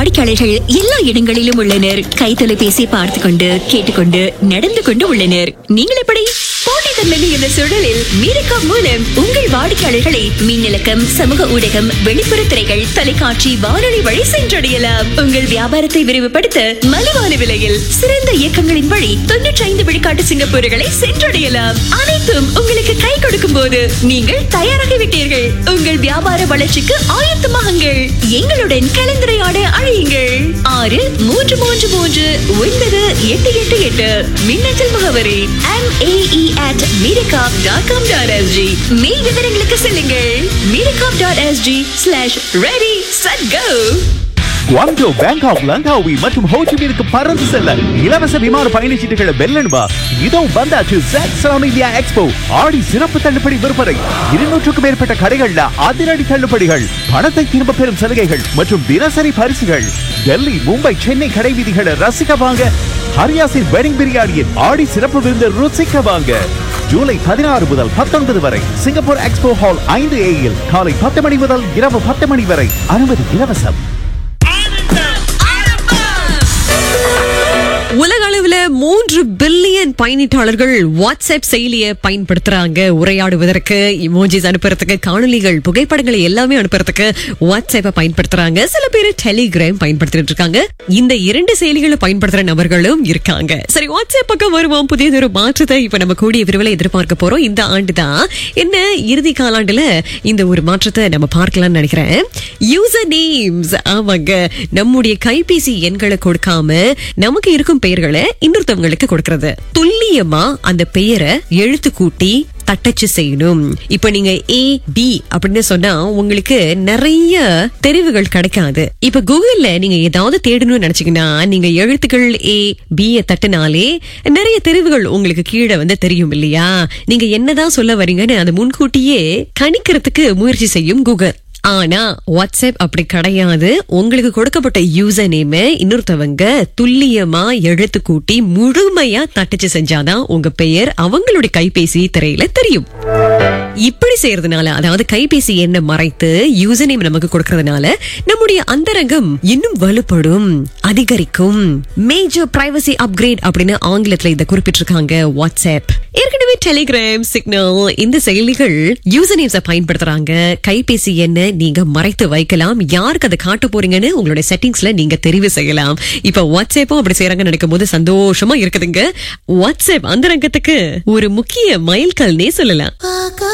வாடிக்கையாளர்கள் எல்லா இடங்களிலும் உள்ளனர் கை தொலைபேசி பார்த்து கொண்டு கேட்டுக்கொண்டு நடந்து கொண்டு உள்ளனர் நீங்கள் எப்படி போட்டித்தன்மை இந்த சூழலில் மீரக்கா மூலம் உங்கள் வாடிக்கையாளர்களை மின்னலக்கம் சமூக ஊடகம் வெளிப்புற திரைகள் தொலைக்காட்சி வானொலி வழி சென்றடையலாம் உங்கள் வியாபாரத்தை விரிவுபடுத்த மலிவான விலையில் சிறந்த இயக்கங்களின் வழி தொன்னூற்றி ஐந்து விழுக்காட்டு சிங்கப்பூர்களை சென்றடையலாம் அனைத்தும் உங்களுக்கு கை கொடுக்கும் போது நீங்கள் தயாராகிவிட்டீர்கள் உங்கள் வியாபார வளர்ச்சிக்கு ஆயத்தமாகுங்கள் எங்களுடன் கலந்துரையாட அழையுங்கள் ஆறு மூன்று மூன்று மூன்று ஒன்பது எட்டு எட்டு எட்டு மின்னஞ்சல் முகவரி M AE at Mirakap dot com dot SG மேல் விவரங்களுக்கு செல்லுங்கள் Mirakap dot SG slash ready set go Guangdong Bangkok Langkawi மற்றும் ஹோச்சிமினுக்கு பறந்து செல்ல இலவச விமான பயணச்சீட்டுகளை வெல்லணுமா இதோ வந்தாச்சு சாக்ஸ்ராம் இந்தியா எக்ஸ்போ ஆடி சிறப்பு தள்ளுபடி விற்பனை இருநூற்றுக்கும் மேற்பட்ட கடைகள்ல அதிரடி தள்ளுபடிகள் பணத்தை திரும்ப பெறும் சலுகைகள் மற்றும் தினசரி பரிசுகள் டெல்லி மும்பை சென்னை கடை வீதிகளை ரசிக்க வாங்க ஹரியாசின் வெட்டிங் பிரியாணியின் ஆடி சிறப்பு விருந்து ருசிக்க வாங்க ஜூலை பதினாறு முதல் பத்தொன்பது வரை சிங்கப்பூர் எக்ஸ்போ ஹால் ஐந்து ஏயில் காலை பத்து மணி முதல் இரவு பத்து மணி வரை அனுமதி இலவசம் உலக அளவுல மூன்று பில்லியன் பயணிட்டாளர்கள் வாட்ஸ்அப் செயலியை பயன்படுத்துறாங்க உரையாடுவதற்கு இமோஜிஸ் அனுப்புறதுக்கு காணொலிகள் புகைப்படங்களை எல்லாமே அனுப்புறதுக்கு வாட்ஸ்அப்பை பயன்படுத்துறாங்க சில பேர் டெலிகிராம் பயன்படுத்திட்டு இருக்காங்க இந்த இரண்டு செயலிகளை பயன்படுத்துற நபர்களும் இருக்காங்க சரி வாட்ஸ்அப் பக்கம் வருவோம் புதியதொரு மாற்றத்தை இப்ப நம்ம கூடிய விரைவில் எதிர்பார்க்க போறோம் இந்த ஆண்டு தான் என்ன இறுதி காலாண்டுல இந்த ஒரு மாற்றத்தை நம்ம பார்க்கலாம்னு நினைக்கிறேன் யூசர் நேம்ஸ் ஆமாங்க நம்முடைய கைபேசி எண்களை கொடுக்காம நமக்கு இருக்கும் பெயர்களை இன்னொருத்தவங்களுக்கு கொடுக்கறது துல்லியமா அந்த பெயரை எழுத்து கூட்டி தட்டச்சு செய்யணும் இப்ப நீங்க ஏ பி அப்படின்னு சொன்னா உங்களுக்கு நிறைய தெரிவுகள் கிடைக்காது இப்ப கூகுள்ல நீங்க ஏதாவது தேடணும்னு நினைச்சீங்கன்னா நீங்க எழுத்துக்கள் ஏ பி தட்டினாலே நிறைய தெரிவுகள் உங்களுக்கு கீழே வந்து தெரியும் இல்லையா நீங்க என்னதான் சொல்ல வரீங்கன்னு அதை முன்கூட்டியே கணிக்கிறதுக்கு முயற்சி செய்யும் கூகுள் ஆனா வாட்ஸ்அப் அப்படி கிடையாது உங்களுக்கு கொடுக்கப்பட்ட யூசர் நேம இன்னொருத்தவங்க துல்லியமா எழுத்து கூட்டி முழுமையா தட்டச்சு செஞ்சாதான் உங்க பெயர் அவங்களுடைய கைபேசி திரையில தெரியும் இப்படி செய்யறதுனால அதாவது கைபேசி எண்ணை மறைத்து யூசர் நேம் நமக்கு கொடுக்கறதுனால நம்முடைய அந்தரங்கம் இன்னும் வலுப்படும் அதிகரிக்கும் மேஜர் பிரைவசி அப்கிரேட் அப்படின்னு ஆங்கிலத்துல இதை குறிப்பிட்டிருக்காங்க வாட்ஸ்அப் ஏற்கனவே டெலிகிராம் சிக்னல் இந்த செயலிகள் யூசர் நேம்ஸை பயன்படுத்துறாங்க கைபேசி எண்ணை நீங்க மறைத்து வைக்கலாம் யாருக்கு அதை காட்ட போறீங்கன்னு உங்களுடைய செட்டிங்ஸ்ல நீங்க தெரிவு செய்யலாம் இப்ப வாட்ஸ்அப்பும் அப்படி செய்யறாங்கன்னு நினைக்கும் போது சந்தோஷமா இருக்குதுங்க வாட்ஸ்அப் அந்த ரங்கத்துக்கு ஒரு முக்கிய மைல்கல்னே சொல்லலாம்